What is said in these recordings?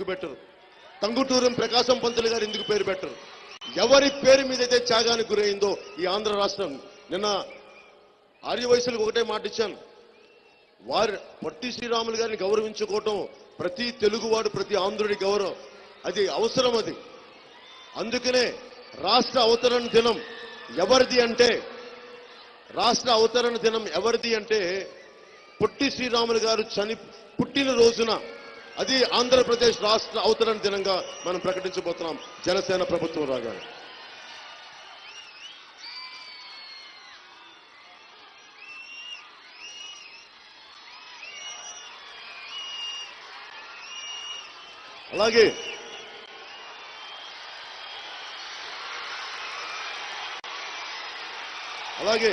పెట్టరు టంగుటూరం ప్రకాశం పంతులు గారు ఎందుకు పేరు పెట్టరు ఎవరి పేరు మీద అయితే త్యాగానికి గురైందో ఈ ఆంధ్ర రాష్ట్రం నిన్న ఆర్యవయసులకు ఒకటే మాట ఇచ్చాను వారు పొట్టి శ్రీరాములు గారిని గౌరవించుకోవటం ప్రతి తెలుగువాడు ప్రతి ఆంధ్రుడి గౌరవం అది అవసరం అది అందుకనే రాష్ట్ర అవతరణ దినం ఎవరిది అంటే రాష్ట్ర అవతరణ దినం ఎవరిది అంటే పొట్టి శ్రీరాములు గారు చని పుట్టిన రోజున అది ఆంధ్రప్రదేశ్ రాష్ట్ర అవతరణ దినంగా మనం ప్రకటించబోతున్నాం జనసేన ప్రభుత్వం రాగానే అలాగే అలాగే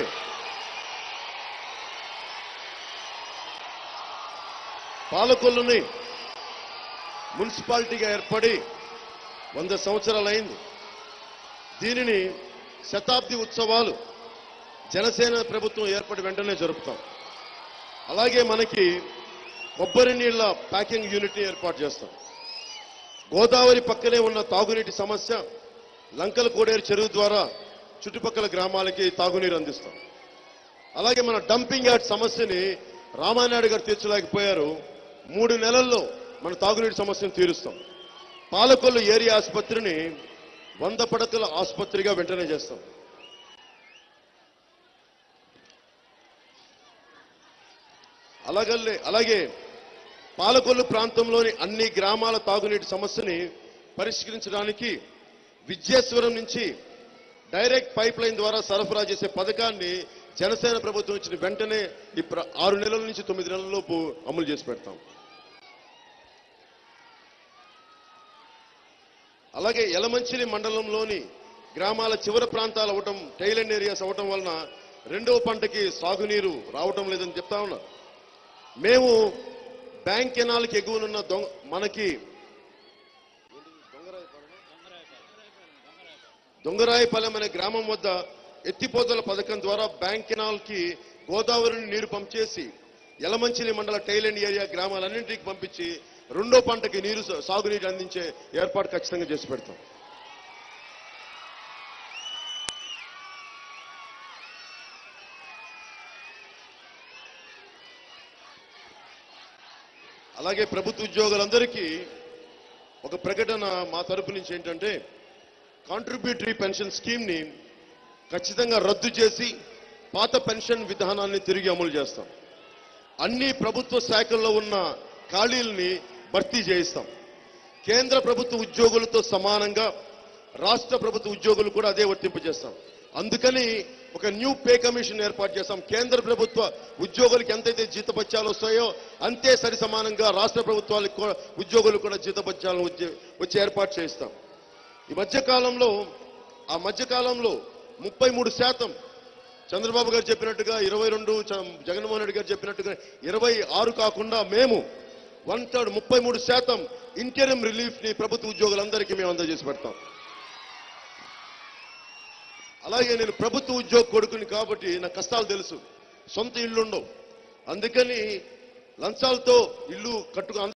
పాలకొల్లుని మున్సిపాలిటీగా ఏర్పడి వంద సంవత్సరాలైంది దీనిని శతాబ్ది ఉత్సవాలు జనసేన ప్రభుత్వం ఏర్పడి వెంటనే జరుపుతాం అలాగే మనకి కొబ్బరి నీళ్ల ప్యాకింగ్ యూనిట్ని ఏర్పాటు చేస్తాం గోదావరి పక్కనే ఉన్న తాగునీటి సమస్య లంకల కోడేరు చెరువు ద్వారా చుట్టుపక్కల గ్రామాలకి తాగునీరు అందిస్తాం అలాగే మన డంపింగ్ యార్డ్ సమస్యని రామానాయుడు గారు తీర్చలేకపోయారు మూడు నెలల్లో మన తాగునీటి సమస్యను తీరుస్తాం పాలకొల్లు ఏరియా ఆసుపత్రిని వంద పడకల ఆసుపత్రిగా వెంటనే చేస్తాం అలాగల్లే అలాగే పాలకొల్లు ప్రాంతంలోని అన్ని గ్రామాల తాగునీటి సమస్యని పరిష్కరించడానికి విద్యేశ్వరం నుంచి డైరెక్ట్ పైప్ లైన్ ద్వారా సరఫరా చేసే పథకాన్ని జనసేన ప్రభుత్వం ఇచ్చిన వెంటనే ఈ ప్ర- ఆరు నెలల నుంచి తొమ్మిది నెలల లోపు అమలు చేసి పెడతాం అలాగే యలమంచిలి మండలంలోని గ్రామాల చివరి ప్రాంతాలు అవ్వటం టైలెండ్ ఏరియాస్ అవ్వటం వలన రెండవ పంటకి సాగునీరు రావటం లేదని చెప్తా ఉన్నా మేము బ్యాంక్ కెనాల్కి ఎగువనున్న దొంగ మనకి దొంగరాయపాలెం అనే గ్రామం వద్ద ఎత్తిపోతల పథకం ద్వారా బ్యాంక్ కెనాల్ కి గోదావరిని నీరు పంచేసి యలమంచిలి మండల టైలెండ్ ఏరియా గ్రామాలన్నింటికి పంపించి రెండో పంటకి నీరు సా- సాగునీరు అందించే ఏర్పాటు ఖచ్చితంగా చేసి పెడతాం అలాగే ప్రభుత్వ ఉద్యోగులందరికీ ఒక ప్రకటన మా తరపు నుంచి ఏంటంటే కాంట్రిబ్యూటరీ పెన్షన్ స్కీమ్ ని ఖచ్చితంగా రద్దు చేసి పాత పెన్షన్ విధానాన్ని తిరిగి అమలు చేస్తాం అన్ని ప్రభుత్వ శాఖల్లో ఉన్న ఖాళీల్ని భర్తీ చేయిస్తాం కేంద్ర ప్రభుత్వ ఉద్యోగులతో సమానంగా రాష్ట్ర ప్రభుత్వ ఉద్యోగులు కూడా అదే వర్తింపజేస్తాం అందుకని ఒక న్యూ పే కమిషన్ ఏర్పాటు చేస్తాం కేంద్ర ప్రభుత్వ ఉద్యోగులకు ఎంతైతే జీతపత్యాలు వస్తాయో అంతే సరి సమానంగా రాష్ట్ర ప్రభుత్వాలకు కూడా ఉద్యోగులు కూడా జీతపత్యాలను వచ్చే వచ్చి ఏర్పాటు చేయిస్తాం ఈ మధ్య కాలంలో ఆ మధ్య కాలంలో ముప్పై మూడు శాతం చంద్రబాబు గారు చెప్పినట్టుగా ఇరవై రెండు జగన్మోహన్ రెడ్డి గారు చెప్పినట్టుగా ఇరవై ఆరు కాకుండా మేము వన్ థర్డ్ ముప్పై మూడు శాతం ఇంటరియం రిలీఫ్ ని ప్రభుత్వ ఉద్యోగులందరికీ మేము అందజేసి పెడతాం అలాగే నేను ప్రభుత్వ ఉద్యోగ కొడుకుని కాబట్టి నా కష్టాలు తెలుసు సొంత ఇల్లు ఉండవు అందుకని లంచాలతో ఇల్లు కట్టుకు